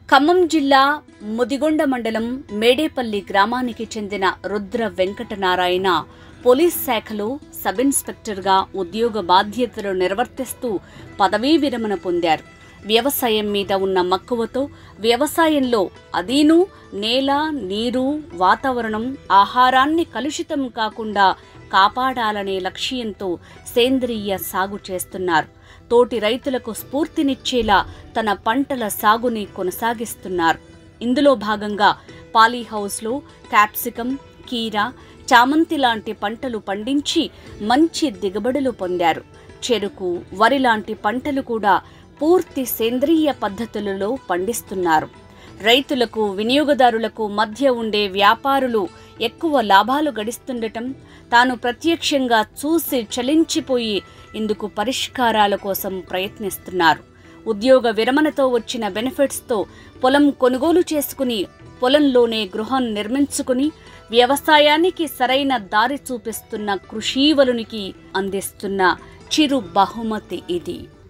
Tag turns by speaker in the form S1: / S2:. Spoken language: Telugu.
S1: ఖమ్మం జిల్లా ముదిగొండ మండలం మేడేపల్లి గ్రామానికి చెందిన రుద్ర వెంకటనారాయణ పోలీస్ శాఖలో సబ్ ఇన్స్పెక్టర్గా ఉద్యోగ బాధ్యతలు నిర్వర్తిస్తూ పదవీ విరమణ పొందారు వ్యవసాయం మీద ఉన్న మక్కువతో వ్యవసాయంలో అదీను నేల నీరు వాతావరణం ఆహారాన్ని కలుషితం కాకుండా కాపాడాలనే లక్ష్యంతో సేంద్రియ సాగు చేస్తున్నారు తోటి రైతులకు స్ఫూర్తినిచ్చేలా తన పంటల సాగుని కొనసాగిస్తున్నారు ఇందులో భాగంగా పాలీహౌస్లో క్యాప్సికం కీరా చామంతి లాంటి పంటలు పండించి మంచి దిగుబడులు పొందారు చెరుకు వరి లాంటి పంటలు కూడా పూర్తి సేంద్రియ పద్ధతులలో పండిస్తున్నారు రైతులకు వినియోగదారులకు మధ్య ఉండే వ్యాపారులు ఎక్కువ లాభాలు గడిస్తుండటం తాను ప్రత్యక్షంగా చూసి చలించిపోయి ఇందుకు పరిష్కారాల కోసం ప్రయత్నిస్తున్నారు ఉద్యోగ విరమణతో వచ్చిన బెనిఫిట్స్తో పొలం కొనుగోలు చేసుకుని పొలంలోనే గృహం నిర్మించుకుని వ్యవసాయానికి సరైన దారి చూపిస్తున్న కృషీవలునికి అందిస్తున్న చిరు బహుమతి ఇది